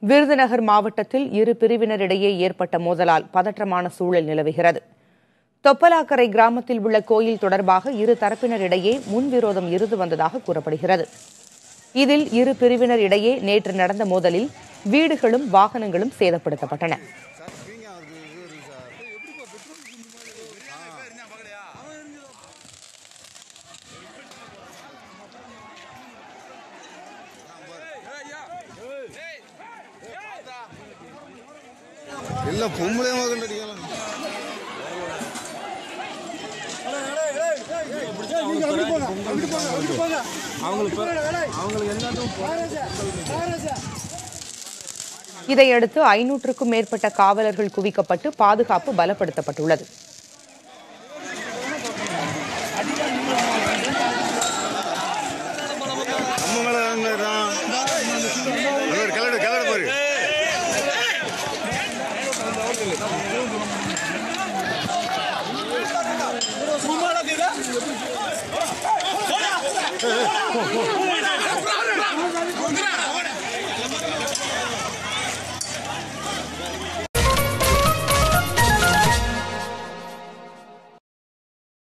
விருதுநகர் மாவட்டத்தில் இரு பிரிவினரிடையே ஏற்பட்ட மோதலால் பதற்றமான சூழல் நிலவுகிறது தொப்பலாக்கரை கிராமத்தில் உள்ள கோயில் தொடர்பாக இரு தரப்பினரிடையே முன்விரோதம் இருந்து வந்ததாக கூறப்படுகிறது இதில் இரு பிரிவினர் இடையே நேற்று நடந்த மோதலில் வீடுகளும் வாகனங்களும் சேதப்படுத்தப்பட்டன எல்லாம் பொம்பளை மகன் அடிக்கலாம் இதையடுத்து ஐநூற்றுக்கும் மேற்பட்ட காவலர்கள் குவிக்கப்பட்டு பாதுகாப்பு பலப்படுத்தப்பட்டுள்ளது நம்ம மேல இறங்குறான். அவர் கிளடு கிளடு பாரு சும்மாடா